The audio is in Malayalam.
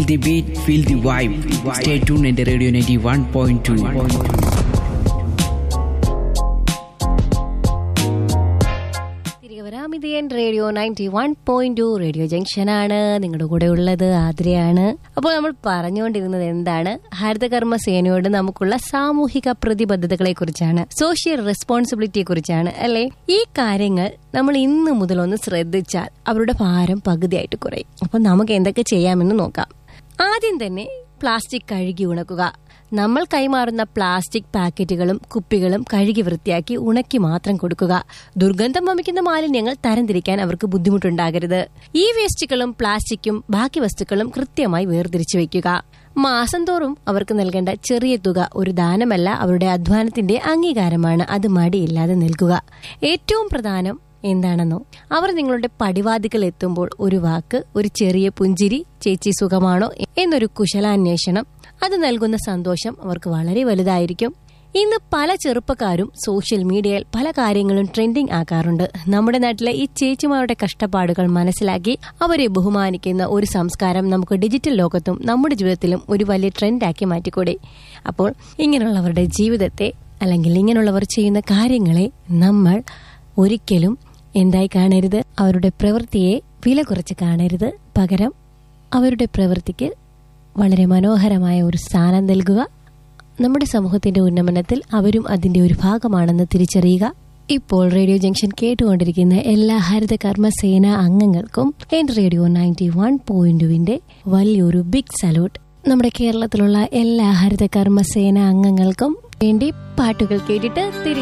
the beat, feel the vibe. Stay tuned at the Radio 91.2. തിരികെ വരാം ഇത് N radio ninety one point two radio junction ആണ് നിങ്ങളുടെ കൂടെ ഉള്ളത് ആതിരയാണ് അപ്പോൾ നമ്മൾ പറഞ്ഞുകൊണ്ടിരുന്നത് എന്താണ് ഹരിതകർമ്മ സേനയോട് നമുക്കുള്ള സാമൂഹിക പ്രതിബദ്ധതകളെ കുറിച്ചാണ് സോഷ്യൽ റെസ്പോൺസിബിലിറ്റിയെ കുറിച്ചാണ് അല്ലെ ഈ കാര്യങ്ങൾ നമ്മൾ ഇന്ന് മുതൽ ഒന്ന് ശ്രദ്ധിച്ചാൽ അവരുടെ ഭാരം പകുതിയായിട്ട് കുറയും അപ്പൊ നമുക്ക് എന്തൊക്കെ ചെയ്യാമെന്ന് നോക്കാം ആദ്യം തന്നെ പ്ലാസ്റ്റിക് കഴുകി ഉണക്കുക നമ്മൾ കൈമാറുന്ന പ്ലാസ്റ്റിക് പാക്കറ്റുകളും കുപ്പികളും കഴുകി വൃത്തിയാക്കി ഉണക്കി മാത്രം കൊടുക്കുക ദുർഗന്ധം വമിക്കുന്ന മാലിന്യങ്ങൾ തരംതിരിക്കാൻ അവർക്ക് ബുദ്ധിമുട്ടുണ്ടാകരുത് ഈ വേസ്റ്റുകളും പ്ലാസ്റ്റിക്കും ബാക്കി വസ്തുക്കളും കൃത്യമായി വേർതിരിച്ചു വെക്കുക മാസം തോറും അവർക്ക് നൽകേണ്ട ചെറിയ തുക ഒരു ദാനമല്ല അവരുടെ അധ്വാനത്തിന്റെ അംഗീകാരമാണ് അത് മടിയില്ലാതെ നൽകുക ഏറ്റവും പ്രധാനം എന്താണെന്നോ അവർ നിങ്ങളുടെ പടിവാദികൾ എത്തുമ്പോൾ ഒരു വാക്ക് ഒരു ചെറിയ പുഞ്ചിരി ചേച്ചി സുഖമാണോ എന്നൊരു കുശലാന്വേഷണം അത് നൽകുന്ന സന്തോഷം അവർക്ക് വളരെ വലുതായിരിക്കും ഇന്ന് പല ചെറുപ്പക്കാരും സോഷ്യൽ മീഡിയയിൽ പല കാര്യങ്ങളും ട്രെൻഡിംഗ് ആക്കാറുണ്ട് നമ്മുടെ നാട്ടിലെ ഈ ചേച്ചിമാരുടെ കഷ്ടപ്പാടുകൾ മനസ്സിലാക്കി അവരെ ബഹുമാനിക്കുന്ന ഒരു സംസ്കാരം നമുക്ക് ഡിജിറ്റൽ ലോകത്തും നമ്മുടെ ജീവിതത്തിലും ഒരു വലിയ ട്രെൻഡാക്കി മാറ്റിക്കൂടെ അപ്പോൾ ഇങ്ങനെയുള്ളവരുടെ ജീവിതത്തെ അല്ലെങ്കിൽ ഇങ്ങനെയുള്ളവർ ചെയ്യുന്ന കാര്യങ്ങളെ നമ്മൾ ഒരിക്കലും എന്തായി കാണരുത് അവരുടെ പ്രവൃത്തിയെ വില കുറച്ച് കാണരുത് പകരം അവരുടെ പ്രവൃത്തിക്ക് വളരെ മനോഹരമായ ഒരു സ്ഥാനം നൽകുക നമ്മുടെ സമൂഹത്തിന്റെ ഉന്നമനത്തിൽ അവരും അതിന്റെ ഒരു ഭാഗമാണെന്ന് തിരിച്ചറിയുക ഇപ്പോൾ റേഡിയോ ജംഗ്ഷൻ കേട്ടുകൊണ്ടിരിക്കുന്ന എല്ലാ ഹരിത കർമ്മസേന അംഗങ്ങൾക്കും എൻ റേഡിയോ നയൻറ്റി വൺ പോയിന്റുവിന്റെ വലിയൊരു ബിഗ് സല്യൂട്ട് നമ്മുടെ കേരളത്തിലുള്ള എല്ലാ ഹരിത കർമ്മസേന അംഗങ്ങൾക്കും വേണ്ടി പാട്ടുകൾ കേട്ടിട്ട് തിരികെ